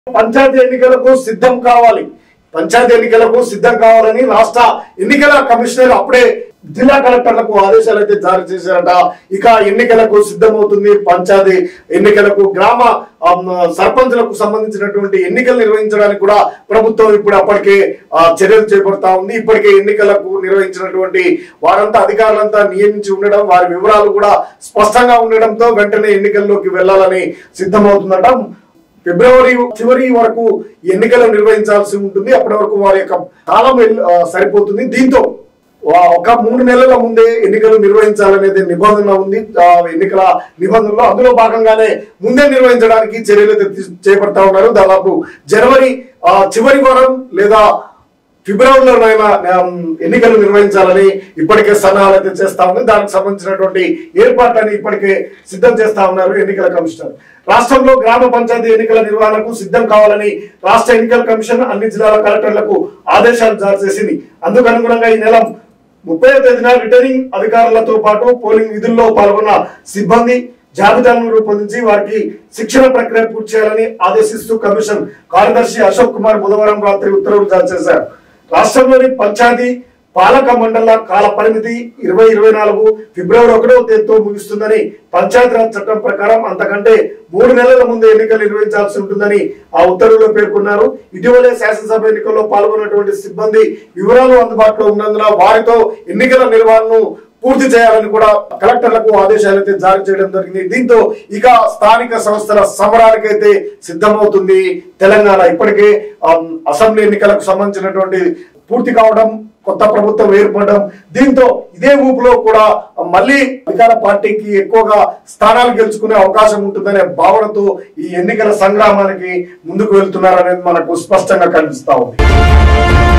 పంచాయతీ ఎన్నికలకు సిద్ధం కావాలి పంచాయతీ ఎన్నికలకు సిద్ధం కావాలని రాష్ట్ర ఎన్నికల కమిషనర్ అప్పుడే జిల్లా కలెక్టర్లకు ఆదేశాలు అయితే జారీ చేశారట ఇక ఎన్నికలకు సిద్ధమవుతుంది పంచాయతీ ఎన్నికలకు గ్రామ ఆమ్, సర్పంచులకు సంబంధించినటువంటి ఎన్నికలు నిర్వహించడానికి కూడా ప్రభుత్వం ఇప్పుడు అప్పటికే ఆ, చర్యలు చేపడతా ఉంది ఇప్పటికే ఎన్నికలకు నిర్వహించినటువంటి వారంతా అధికారులంతా నియమించి ఉండడం వారి వివరాలు కూడా స్పష్టంగా ఉండడంతో వెంటనే ఎన్నికల్లోకి వెళ్లాలని సిద్ధమవుతుందట ఫిబ్రవరి చివరి వరకు ఎన్నికలు నిర్వహించాల్సి ఉంటుంది అప్పటి వరకు వారి యొక్క కాలం వెల్- ఆ, సరిపోతుంది దీంతో వా- ఒక మూడు నెలల ముందే ఎన్నికలు నిర్వహించాలనేది నిబంధన ఉంది ఆ ఎన్నికల నిబంధనలో అందులో భాగంగానే ముందే నిర్వహించడానికి చర్యలు అయితే తీ- చేపడతా ఉన్నారు దాదాపు జనవరి ఆ, చివరి వారం లేదా ఫిబ్రవరిలోనైనా ఆమ్, ఎన్నికలు నిర్వహించాలని ఇప్పటికే సన్నాహాలు అయితే చేస్తా ఉంది దానికి సంబంధించినటువంటి ఏర్పాట్లని ఇప్పటికే సిద్ధం చేస్తా ఉన్నారు ఎన్నికల కమిషనర్ రాష్ట్రంలో గ్రామ పంచాయతీ ఎన్నికల నిర్వహణకు సిద్ధం కావాలని రాష్ట్ర ఎన్నికల కమిషన్ అన్ని జిల్లాల కలెక్టర్లకు ఆదేశాలు జారీ చేసింది అందుకు అనుగుణంగా ఈ నెల ముప్పై తేదీన రిటర్నింగ్ అధికారులతో పాటు పోలింగ్ విధుల్లో పాల్గొన్న సిబ్బంది జాబితాలను రూపొందించి వారికి శిక్షణ ప్రక్రియ పూర్తి చేయాలని ఆదేశిస్తూ కమిషన్ కార్యదర్శి అశోక్ కుమార్ బుధవారం రాత్రి ఉత్తర్వులు జారీ చేశారు రాష్ట్రంలోని పంచాయతీ పాలక మండల కాల పరిమితి ఇరవై ఇరవై నాలుగు ఫిబ్రవరి ఒకటవ తేదీతో ముగుస్తుందని పంచాయతీరాజ్ చట్టం ప్రకారం అంతకంటే మూడు నెలల ముందు ఎన్నికలు నిర్వహించాల్సి ఉంటుందని ఆ ఉత్తర్వులో పేర్కొన్నారు ఇటీవలే శాసనసభ ఎన్నికల్లో పాల్గొన్నటువంటి సిబ్బంది వివరాలు అందుబాటులో ఉన్నందున వారితో ఎన్నికల నిర్వహణను పూర్తి చేయాలని కూడా కలెక్టర్లకు ఆదేశాలు అయితే జారీ చేయడం జరిగింది దీంతో ఇక స్థానిక సంస్థల సమరానికైతే సిద్ధమవుతుంది తెలంగాణ ఇప్పటికే ఆమ్, అసెంబ్లీ ఎన్నికలకు సంబంధించినటువంటి పూర్తి కావడం కొత్త ప్రభుత్వం ఏర్పడడం దీంతో ఇదే ఊపులో కూడా మళ్ళీ అధికార పార్టీకి ఎక్కువగా స్థానాలు గెలుచుకునే అవకాశం ఉంటుందనే భావనతో ఈ ఎన్నికల సంగ్రామానికి ముందుకు వెళ్తున్నారనేది మనకు స్పష్టంగా కనిపిస్తా ఉంది